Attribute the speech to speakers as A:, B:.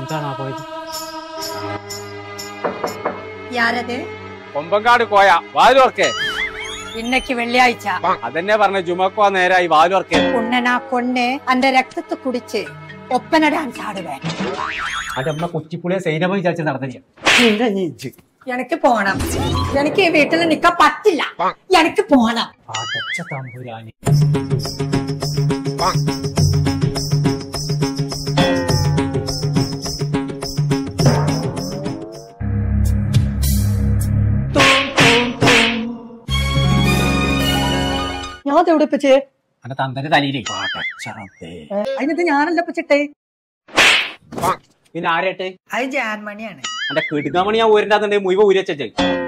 A: എന്താണാ പോയത്
B: യാരത്
C: കൊമ്പങ്കാട് കോയ വാലുവർക്കേ
B: ഇന്നക്ക് വെള്ളിയാഴ്ച
C: അതന്നെ പറഞ്ഞ ജുമക്കോ നേരായി വാലുവർക്കേ
B: ഉണ്ണനാ കൊണ്ണ് അന്റെ രക്തത്തെ കുടിച്ച് ഒപ്പന ഡാൻസ് ആടുവേ
A: അത് നമ്മളെ കൊച്ചിപ്പുളിയെ സൈനമ വിചാരിച്ച് നടന്നില്ല
B: എനിക്ക് പോണം എനിക്ക് ഈ വീട്ടിൽ നിക്കാൻ പറ്റില്ല എനിക്ക് പോണം
A: അടച്ച തമ്പുരാനി
B: ഞാൻ തെവിടിപ്പിച്ച്
A: അന്റെ തന്തന്റെ തലയിലേ അടച്ച റബ്ബേ.
B: അതിനത് ഞാനല്ല പിച്ചിട്ടേ
C: പിന്നെ ആരേട്ടെ
B: അത് ജാൻമണിയാണ്
C: എന്റെ കിടുങ്ങാമണി ഞാൻ ഊരിന്റെ മുഴുവൻ ഊരി വെച്ചേ